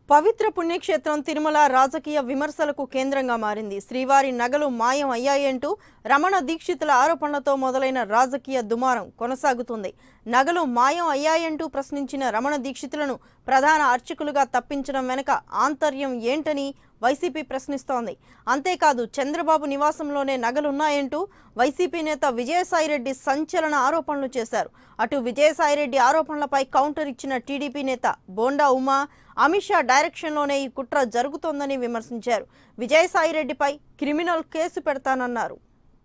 పవిత్ర పుణ్యక్షేత్రం తిరుమల రాజకీయ విమర్శలకు కేంద్రంగా మారింది శ్రీవారి నగలు మాయం అయ్యాయంటూ రమణ దీక్షితుల ఆరోపణలతో మొదలైన రాజకీయ దుమారం కొనసాగుతుంది నగలు మాయం అయ్యాయంటూ ప్రశ్నించిన రమణ దీక్షితులను ప్రధాన అర్చకులుగా తప్పించడం వెనుక ఆంతర్యం ఏంటని వైసీపీ ప్రశ్నిస్తోంది అంతేకాదు చంద్రబాబు నివాసంలోనే నగలున్నాయంటూ వైసీపీ నేత విజయసాయిరెడ్డి సంచలన ఆరోపణలు చేశారు అటు విజయసాయిరెడ్డి ఆరోపణలపై కౌంటర్ ఇచ్చిన టీడీపీ నేత బోండా ఉమా అమిత్ షా డైరెక్షన్లోనే ఈ కుట్ర జరుగుతోందని విమర్శించారు విజయసాయిరెడ్డిపై క్రిమినల్ కేసు పెడతానన్నారు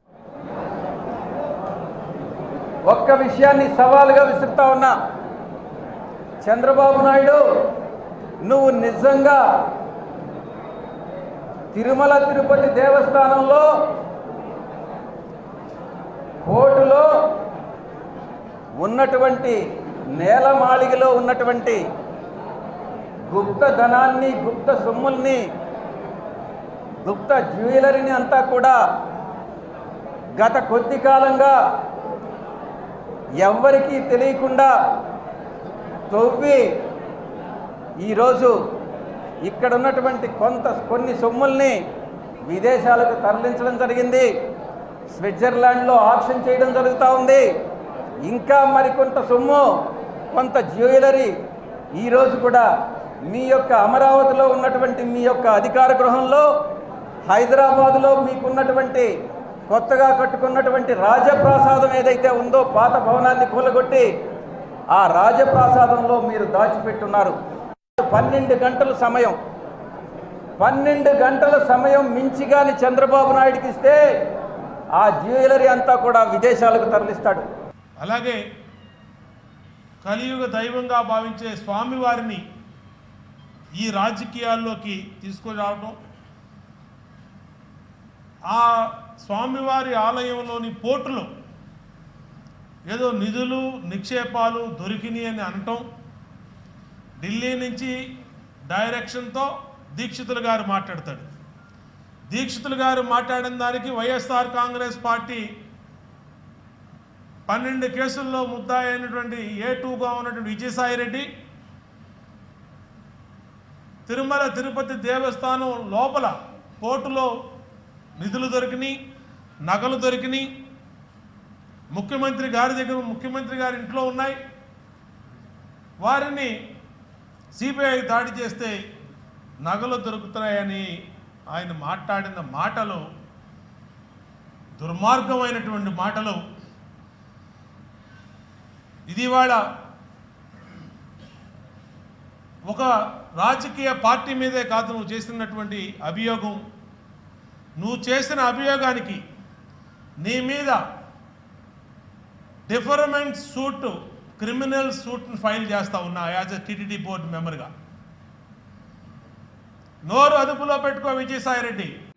ఒక్క విషయాన్ని సవాలుగా విసురుతా ఉన్నా చంద్రబాబు నాయుడు నువ్వు నిజంగా తిరుమల తిరుపతి దేవస్థానంలో కోర్టులో ఉన్నటువంటి నేలమాళిగలో ఉన్నటువంటి గుప్త ధనాన్ని గుప్త సొమ్ముల్ని గుప్త జ్యువెలరీని అంతా కూడా గత కొద్ది కాలంగా ఎవ్వరికీ తెలియకుండా తవ్వి ఈరోజు ఇక్కడ ఉన్నటువంటి కొంత కొన్ని సొమ్ముల్ని విదేశాలకు తరలించడం జరిగింది స్విట్జర్లాండ్లో ఆక్షన్ చేయడం జరుగుతూ ఉంది ఇంకా మరికొంత సొమ్ము కొంత జ్యువెలరీ ఈరోజు కూడా మీ యొక్క అమరావతిలో ఉన్నటువంటి మీ యొక్క అధికార గృహంలో హైదరాబాదులో మీకున్నటువంటి కొత్తగా కట్టుకున్నటువంటి రాజప్రాసాదం ఏదైతే ఉందో పాత భవనాన్ని కూలగొట్టి ఆ రాజప్రాసాదంలో మీరు దాచిపెట్టున్నారు పన్నెండు గంటల సమయం పన్నెండు గంటల సమయం మించిగాని చంద్రబాబు నాయుడికి ఇస్తే ఆ జ్యువెలరీ అంతా కూడా విదేశాలకు తరలిస్తాడు అలాగే కలియుగ దైవంగా భావించే స్వామివారిని ఈ రాజకీయాల్లోకి తీసుకొని రావడం ఆ స్వామివారి ఆలయంలోని పోర్టులో ఏదో నిధులు నిక్షేపాలు దొరికినాయి అని అనటం ఢిల్లీ నుంచి డైరెక్షన్తో దీక్షితులు గారు మాట్లాడతాడు దీక్షితులు గారు మాట్లాడిన దానికి వైఎస్ఆర్ కాంగ్రెస్ పార్టీ పన్నెండు కేసుల్లో ముద్దాయి అయినటువంటి ఏ టూగా ఉన్నటువంటి విజయసాయిరెడ్డి తిరుమల తిరుపతి దేవస్థానం లోపల పోర్టులో నిధులు దొరికినాయి నగలు దొరికినాయి ముఖ్యమంత్రి గారి దగ్గర ముఖ్యమంత్రి గారి ఇంట్లో ఉన్నాయి వారిని సిబిఐ దాడి చేస్తే నగలు దొరుకుతున్నాయని ఆయన మాట్లాడిన మాటలు దుర్మార్గమైనటువంటి మాటలు ఇది ఇవాళ ఒక రాజకీయ పార్టీ మీదే కాదు నువ్వు చేసినటువంటి అభియోగం నువ్వు చేసిన అభియోగానికి నీ మీద డిఫర్మెంట్ సూట్ క్రిమినల్ సూట్ని ఫైల్ చేస్తా ఉన్నా యాజ్ ఎ టీటీడీ బోర్డు మెంబర్గా నోరు అదుపులో పెట్టుకో విజయసాయిరెడ్డి